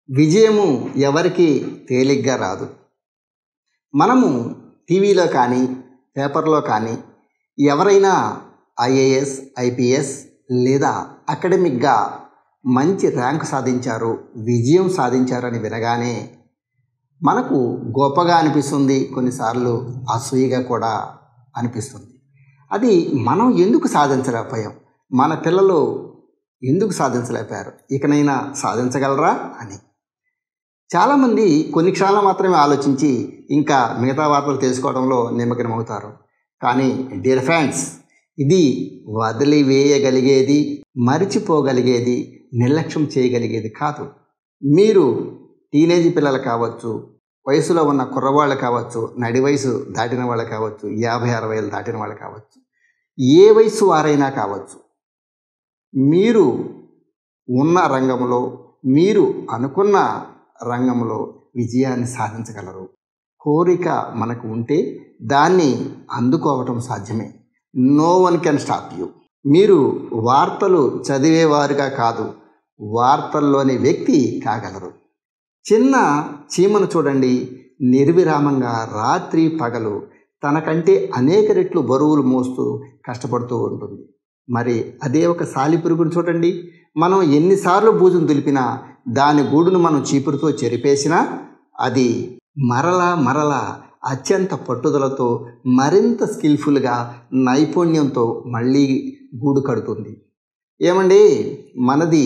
విజయము ఎవరికి తేలిగ్గా రాదు మనము టీవీలో కానీ పేపర్లో కానీ ఎవరైనా ఐఏఎస్ ఐపీఎస్ లేదా అకాడమిక్గా మంచి ర్యాంకు సాధించారు విజయం సాధించారని వినగానే మనకు గొప్పగా అనిపిస్తుంది కొన్నిసార్లు అసూయగా కూడా అనిపిస్తుంది అది మనం ఎందుకు సాధించలేకపోయాం మన పిల్లలు ఎందుకు సాధించలేకపోయారు ఇకనైనా సాధించగలరా అని చాలామంది కొన్ని క్షణాలు మాత్రమే ఆలోచించి ఇంకా మిగతా వార్తలు తెలుసుకోవడంలో నిమగ్నమవుతారు కానీ డియర్ ఫ్రెండ్స్ ఇది వదిలివేయగలిగేది మరిచిపోగలిగేది నిర్లక్ష్యం చేయగలిగేది కాదు మీరు టీనేజ్ పిల్లలు కావచ్చు వయసులో ఉన్న కుర్రవాళ్ళు కావచ్చు నడి వయసు దాటిన వాళ్ళు కావచ్చు యాభై అరవై ఏళ్ళు దాటిన వాళ్ళు కావచ్చు ఏ వయసు వారైనా కావచ్చు మీరు ఉన్న రంగంలో మీరు అనుకున్న రంగంలో విజయాన్ని సాధించగలరు కోరిక మనకు ఉంటే దాన్ని అందుకోవటం సాధ్యమే no one can stop you మీరు వార్తలు చదివేవారుగా కాదు వార్తల్లోని వ్యక్తి కాగలరు చిన్న చీమను చూడండి నిర్విరామంగా రాత్రి పగలు తనకంటే అనేక రెట్లు బరువులు మోస్తూ కష్టపడుతూ ఉంటుంది మరి అదే ఒక సాలిపురుగును చూడండి మనం ఎన్నిసార్లు బూజును దులిపినా దాని గూడును మనం చీపురుతో చెరిపేసినా అది మరలా మరలా అత్యంత పట్టుదలతో మరింత స్కిల్ఫుల్గా నైపుణ్యంతో మళ్ళీ గూడు కడుతుంది ఏమండి మనది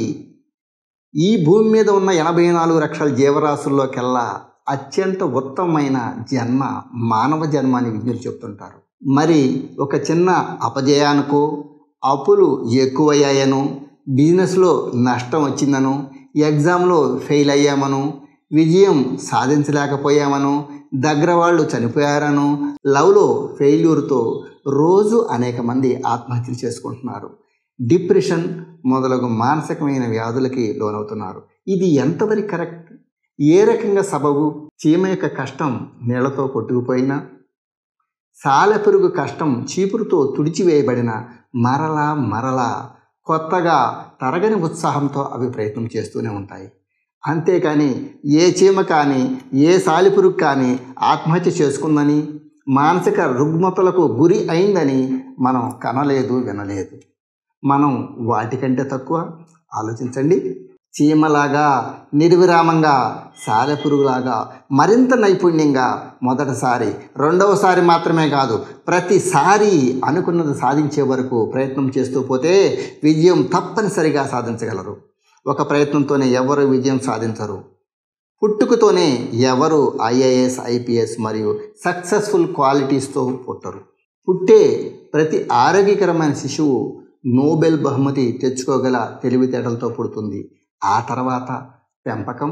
ఈ భూమి మీద ఉన్న ఎనభై నాలుగు లక్షల జీవరాశుల్లోకెల్లా అత్యంత ఉత్తమమైన జన్మ మానవ జన్మ అని విజ్ఞులు చెప్తుంటారు మరి ఒక చిన్న అపజయానికో అప్పులు ఎక్కువయ్యాయనో బిజినెస్లో నష్టం వచ్చిందనో ఎగ్జామ్లో ఫెయిల్ అయ్యామనో విజయం సాధించలేకపోయామనో దగ్గర వాళ్ళు చనిపోయారనో లవ్లో ఫెయిల్యూర్తో రోజు అనేక మంది ఆత్మహత్యలు చేసుకుంటున్నారు డిప్రెషన్ మొదలగు మానసికమైన వ్యాధులకి లోనవుతున్నారు ఇది ఎంతవరకు కరెక్ట్ ఏ రకంగా సబబు చీమ యొక్క కష్టం నీళ్లతో కొట్టుకుపోయినా సాలెపురుగు కష్టం చీపురుతో తుడిచివేయబడిన మరలా మరలా కొత్తగా తరగని ఉత్సాహంతో అవి ప్రయత్నం చేస్తూనే ఉంటాయి అంతేకాని ఏ చీమ కానీ ఏ సాలిపురుగు కానీ ఆత్మహత్య చేసుకుందని మానసిక రుగ్మతలకు గురి అయిందని మనం కనలేదు వినలేదు మనం వాటికంటే తక్కువ ఆలోచించండి చీమలాగా నిర్విరామంగా సాలెపురుగులాగా మరింత నైపుణ్యంగా మొదటిసారి రెండవసారి మాత్రమే కాదు ప్రతిసారి అనుకున్నది సాధించే వరకు ప్రయత్నం చేస్తూ పోతే విజయం తప్పనిసరిగా సాధించగలరు ఒక ప్రయత్నంతోనే ఎవరు విజయం సాధించరు పుట్టుకతోనే ఎవరు ఐఏఎస్ ఐపీఎస్ మరియు సక్సెస్ఫుల్ క్వాలిటీస్తో పుట్టరు పుట్టే ప్రతి ఆరోగ్యకరమైన శిశువు నోబెల్ బహుమతి తెచ్చుకోగల తెలివితేటలతో పుడుతుంది ఆ తర్వాత పెంపకం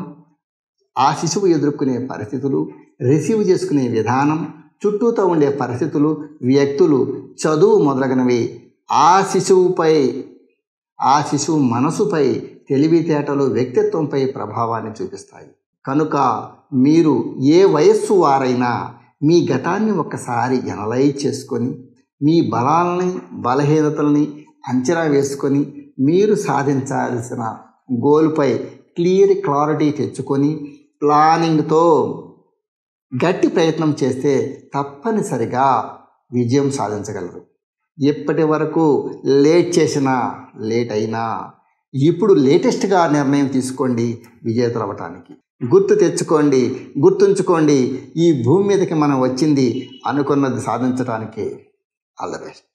ఆ శిశువు ఎదుర్కొనే పరిస్థితులు రిసీవ్ చేసుకునే విధానం చుట్టూతో ఉండే పరిస్థితులు వ్యక్తులు చదువు మొదలగునవి ఆ శిశువుపై ఆ శిశువు మనసుపై తెలివితేటలు వ్యక్తిత్వంపై ప్రభావాన్ని చూపిస్తాయి కనుక మీరు ఏ వయస్సు వారైనా మీ గతాన్ని ఒక్కసారి ఎనలైజ్ చేసుకొని మీ బలాలని బలహీనతల్ని అంచనా వేసుకొని మీరు సాధించాల్సిన గోల్పై క్లియర్ క్లారిటీ తెచ్చుకొని ప్లానింగ్తో గట్టి ప్రయత్నం చేస్తే తప్పనిసరిగా విజయం సాధించగలరు ఇప్పటి వరకు లేట్ చేసినా లేట్ అయినా ఇప్పుడు లేటెస్ట్గా నిర్ణయం తీసుకోండి విజేతలు అవ్వటానికి గుర్తు తెచ్చుకోండి గుర్తుంచుకోండి ఈ భూమి మీదకి మనం వచ్చింది అనుకున్నది సాధించడానికి ఆల్ ద బెస్ట్